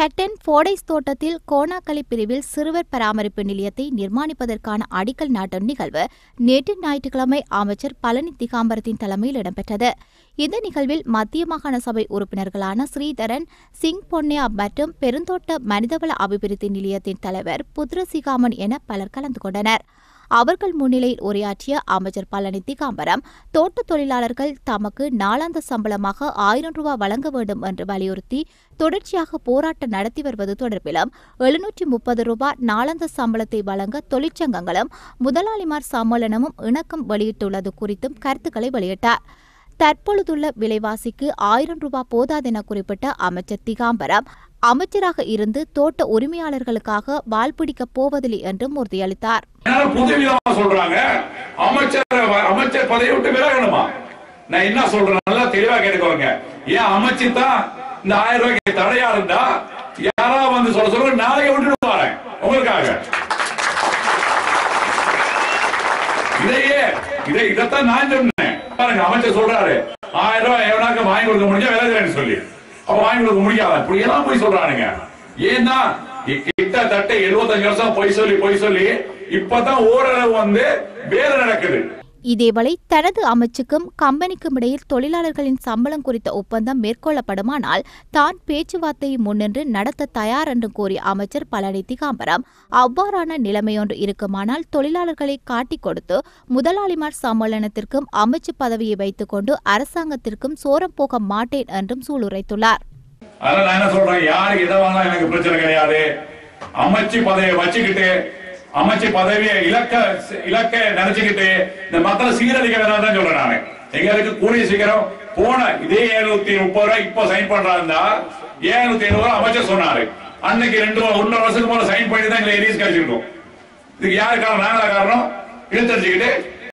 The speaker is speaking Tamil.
ஹெட்டன் போடைஸ் தோட்டத்தில் கோனாக்கலி பிரிவில் சிறுவர் பராமரிப்பு நிலையத்தை நிர்மாணிப்பதற்கான அடிக்கல் நாட்டும் நிகழ்வு நேற்று ஞாயிற்றுக்கிழமை அமைச்சர் பழனி திகாம்பரத்தின் தலைமையில் இடம்பெற்றது இந்த நிகழ்வில் மத்திய மாகாண சபை உறுப்பினர்களான ஸ்ரீதரன் சிங் பொன்னையா மற்றும் பெருந்தோட்ட மனிதவள அபிவிருத்தி நிலையத்தின் தலைவர் புத்ரசிகாமன் என பலர் கலந்து கொண்டனர் அவர்கள் முன்னிலையில் உரையாற்றிய அமைச்சர் பழனி திகாம்பரம் தோட்ட தொழிலாளர்கள் தமக்கு நாளாந்த சம்பளமாக ஆயிரம் ரூபாய் வழங்க வேண்டும் என்று வலியுறுத்தி தொடர்ச்சியாக போராட்டம் நடத்தி வருவது தொடர்பிலும் எழுநூற்றி முப்பது ரூபாய் நாளாந்த சம்பளத்தை வழங்க தொழிற்சங்கங்களும் முதலாளிமார் சம்மேளனமும் இணக்கம் வெளியிட்டுள்ளது குறித்தும் கருத்துக்களை வெளியிட்டார் தற்பொழுதுள்ள விலைவாசிக்கு ஆயிரம் ரூபாய் போதாதென குறிப்பிட்ட அமைச்சர் திகாம்பரம் அமைச்சராக இருந்து தோட்ட உரிமையாளர்களுக்காக வால் பிடிக்கப் போவதில்லை என்றும் உறுதியளித்தார் எல்லாரும் புது விதமா சொல்றாங்க அமைச்சர் அமைச்சர் பதவியை விட்டு விலகணுமா நான் என்ன சொல்றேன் நல்லா தெளிவா கேட்டுக்கோங்க ஏன் அமைச்சு தான் இந்த ஆயிரம் ரூபாய்க்கு தடையா இருந்தா யாரா வந்து சொல்ல சொல்ல நாளைக்கு விட்டுட்டு வரேன் உங்களுக்காக இதையே இதை இதைத்தான் நான் சொன்னேன் பாருங்க அமைச்சர் சொல்றாரு ஆயிரம் ரூபாய் எவனாக்க வாங்கி கொடுக்க முடிஞ்சா விலகுறேன்னு சொல்லி அப்ப வாங்கி கொடுக்க முடியாத இப்படி எல்லாம் போய் சொல்றானுங்க ஏன்னா இ- கிட்டத்தட்ட 75 வருஷம் பொய் சொல்லி பொய் சொல்லி இப்பதான் ஓரளவு வந்து வேலை நடக்குது இதேவேளை தனது அமைச்சுக்கும் கம்பெனிக்கும் இடையில் தொழிலாளர்களின் சம்பளம் குறித்த ஒப்பந்தம் மேற்கொள்ளப்படுமானால் தான் பேச்சுவார்த்தையை முன்னின்று நடத்த தயார் என்று கூறிய அமைச்சர் பழனி திகாம்பரம் அவ்வாறான நிலைமையொன்று இருக்குமானால் தொழிலாளர்களை காட்டிக் கொடுத்து முதலாளிமார் சம்மேளனத்திற்கும் அமைச்சு பதவியை வைத்துக் கொண்டு அரசாங்கத்திற்கும் சோரம் போக மாட்டேன் என்றும் சூளுரைத்துள்ளார் அதனால நான் என்ன சொல்றேன் யாருக்கு எதை வாங்கினா எனக்கு பிரச்சனை கிடையாது அமைச்சு பதவியை வச்சுக்கிட்டு அமைச்சு பதவியை இலக்க இலக்க நினைச்சுக்கிட்டு இந்த மக்களை சீரழிக்க வேணாம் தான் சொல்றேன் நானு எங்களுக்கு கூடிய சீக்கிரம் போன இதே எழுநூத்தி முப்பது ரூபாய் இப்போ சைன் பண்றாருந்தா ஏழுநூத்தி ஐநூறு ரூபாய் அமைச்சர் சொன்னாரு அன்னைக்கு ரெண்டு ஒன்றரை வருஷத்துக்கு மேல சைன் பண்ணி தான் எங்களுக்கு எரிஸ் கிடைச்சிருக்கும் இதுக்கு யாரு காரணம் நாங்களா காரணம் இழுத்தடிச்சுக்கிட்டு